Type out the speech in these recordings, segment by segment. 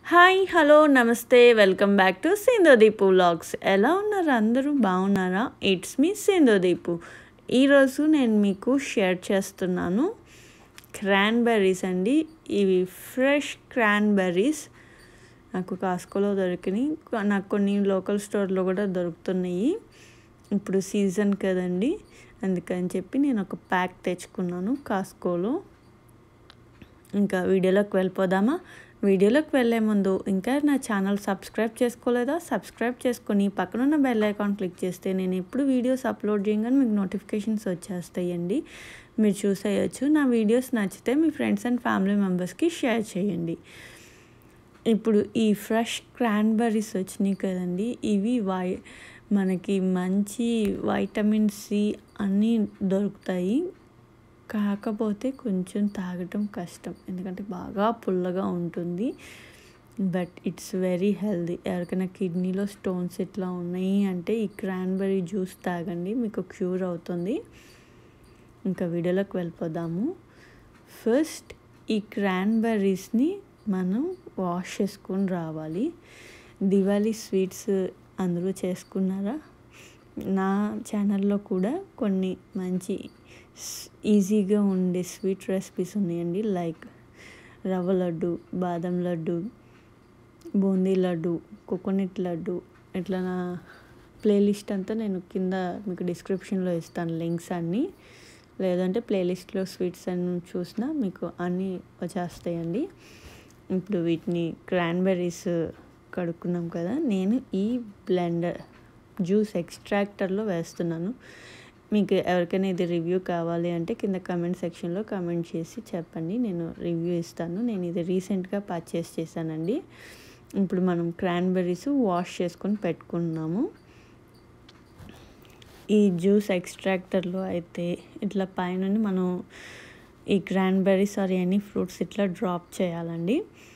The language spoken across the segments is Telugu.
హాయ్ హలో నమస్తే వెల్కమ్ బ్యాక్ టు సింధోదీపు వ్లాగ్స్ ఎలా ఉన్నారు అందరూ బాగున్నారా ఇట్స్ మీ సింధోదీపు ఈరోజు నేను మీకు షేర్ చేస్తున్నాను క్రాన్బెర్రీస్ అండి ఇవి ఫ్రెష్ క్రాన్బెర్రీస్ నాకు కాస్కోలో దొరికినాయి నాకు కొన్ని లోకల్ స్టోర్లో కూడా దొరుకుతున్నాయి ఇప్పుడు సీజన్ కదండి అందుకని చెప్పి నేను ఒక ప్యాక్ తెచ్చుకున్నాను కాస్కోలో ఇంకా వీడియోలోకి వెళ్ళిపోదామా వీడియోలోకి వెళ్ళే ముందు ఇంకా నా ఛానల్ సబ్స్క్రైబ్ చేసుకోలేదా సబ్స్క్రైబ్ చేసుకొని పక్కనున్న బెల్ ఐకాన్ క్లిక్ చేస్తే నేను ఎప్పుడు వీడియోస్ అప్లోడ్ చేయగానే మీకు నోటిఫికేషన్స్ వచ్చేస్తాయండి మీరు చూసేయచ్చు నా వీడియోస్ నచ్చితే మీ ఫ్రెండ్స్ అండ్ ఫ్యామిలీ మెంబర్స్కి షేర్ చేయండి ఇప్పుడు ఈ ఫ్రెష్ క్రాన్బెర్రీస్ వచ్చినాయి కదండి ఇవి వై మనకి మంచి వైటమిన్ సి అన్నీ దొరుకుతాయి కాకపోతే కొంచెం తాగటం కష్టం ఎందుకంటే బాగా పుల్లగా ఉంటుంది బట్ ఇట్స్ వెరీ హెల్దీ ఎవరికైనా కిడ్నీలో స్టోన్స్ ఇట్లా ఉన్నాయి అంటే ఈ క్రాన్బెర్రీ జ్యూస్ తాగండి మీకు క్యూర్ అవుతుంది ఇంకా వీడియోలోకి వెళ్ళిపోదాము ఫస్ట్ ఈ క్రాన్బెర్రీస్ని మనం వాష్ చేసుకొని రావాలి దివాళీ స్వీట్స్ అందరూ చేసుకున్నారా నా ఛానల్లో కూడా కొన్ని మంచి ఈజీగా ఉండే స్వీట్ రెసిపీస్ ఉన్నాయండి లైక్ రవ్వ లడ్డు బాదం లడ్డు బూందీ లడ్డు కోకోనట్ లడ్డు ఇట్లా నా ప్లేలిస్ట్ అంతా నేను కింద మీకు డిస్క్రిప్షన్లో ఇస్తాను లింక్స్ అన్నీ లేదంటే ప్లేలిస్ట్లో స్వీట్స్ అని చూసినా మీకు అన్నీ వచ్చేస్తాయండి ఇప్పుడు వీటిని క్రాన్బెర్రీస్ కడుక్కున్నాం కదా నేను ఈ బ్లెండర్ జ్యూస్ ఎక్స్ట్రాక్టర్లో వేస్తున్నాను మీకు ఎవరికైనా ఇది రివ్యూ కావాలి అంటే కింద కమెంట్ సెక్షన్లో కమెంట్ చేసి చెప్పండి నేను రివ్యూ ఇస్తాను నేను ఇది రీసెంట్గా పర్చేస్ చేశానండి ఇప్పుడు మనం క్రాన్బెర్రీస్ వాష్ చేసుకొని పెట్టుకున్నాము ఈ జ్యూస్ ఎక్స్ట్రాక్టర్లో అయితే ఇట్లా పైన మనం ఈ క్రాన్బెర్రీస్ ఆర్ ఎనీ ఫ్రూట్స్ ఇట్లా డ్రాప్ చేయాలండి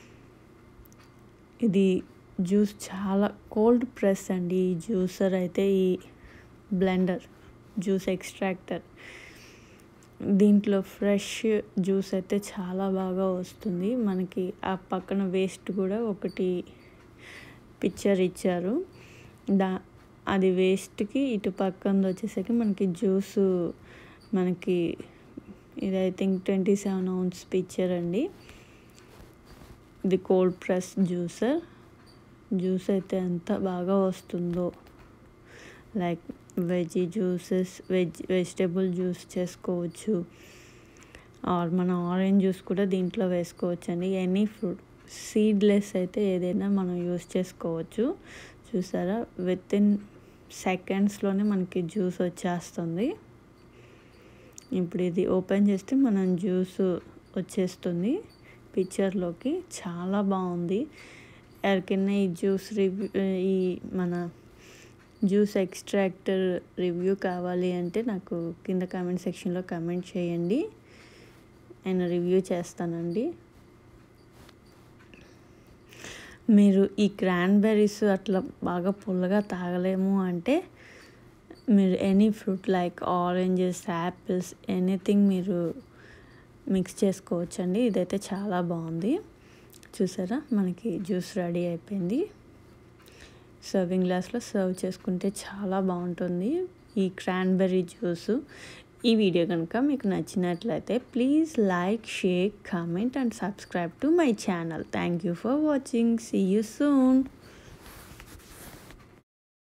ఇది జ్యూస్ చాలా కోల్డ్ ప్రెస్ అండి ఈ జ్యూసర్ అయితే ఈ బ్లెండర్ జ్యూస్ ఎక్స్ట్రాక్టర్ దీంట్లో ఫ్రెష్ జ్యూస్ అయితే చాలా బాగా వస్తుంది మనకి ఆ పక్కన వేస్ట్ కూడా ఒకటి పిక్చర్ ఇచ్చారు దా అది వేస్ట్కి ఇటు పక్కన వచ్చేసరికి మనకి జ్యూస్ మనకి ఇది I think twenty seven ounces pitcher అండి ఇది కోల్డ్ ప్రెస్ జ్యూసర్ జ్యూస్ అయితే ఎంత బాగా వస్తుందో like veg juices veg vegetable juice చేసుకోవచ్చు ఆర్ మన ఆరెంజ్ జ్యూస్ కూడా దీంట్లో వేసుకోవచ్చు అండి ఎనీ ఫ్రూట్ సీడ్లెస్ అయితే ఏదైనా మనం యూస్ చేసుకోవచ్చు చూసారా విత్ ఇన్ సెకండ్స్లోనే మనకి జ్యూస్ వచ్చేస్తుంది ఇప్పుడు ఇది ఓపెన్ చేస్తే మనం జ్యూస్ వచ్చేస్తుంది పిక్చర్లోకి చాలా బాగుంది ఎవరికైనా ఈ జ్యూస్ రివ్యూ ఈ మన జ్యూస్ ఎక్స్ట్రాక్టర్ రివ్యూ కావాలి అంటే నాకు కింద కామెంట్ సెక్షన్లో కామెంట్ చేయండి నేను రివ్యూ చేస్తానండి మీరు ఈ క్రాన్బెర్రీస్ అట్లా బాగా పుల్లగా తాగలేము అంటే మీరు any fruit like oranges apples anything మీరు మిక్స్ చేసుకోవచ్చు అండి ఇదైతే చాలా బాగుంది చూసారా మనకి జ్యూస్ రెడీ అయిపోయింది సర్వింగ్ గ్లాస్లో సర్వ్ చేసుకుంటే చాలా బాగుంటుంది ఈ క్రాన్బెర్రీ జ్యూస్ ఈ వీడియో కనుక మీకు నచ్చినట్లయితే please like share comment and subscribe to my channel thank you for watching see you soon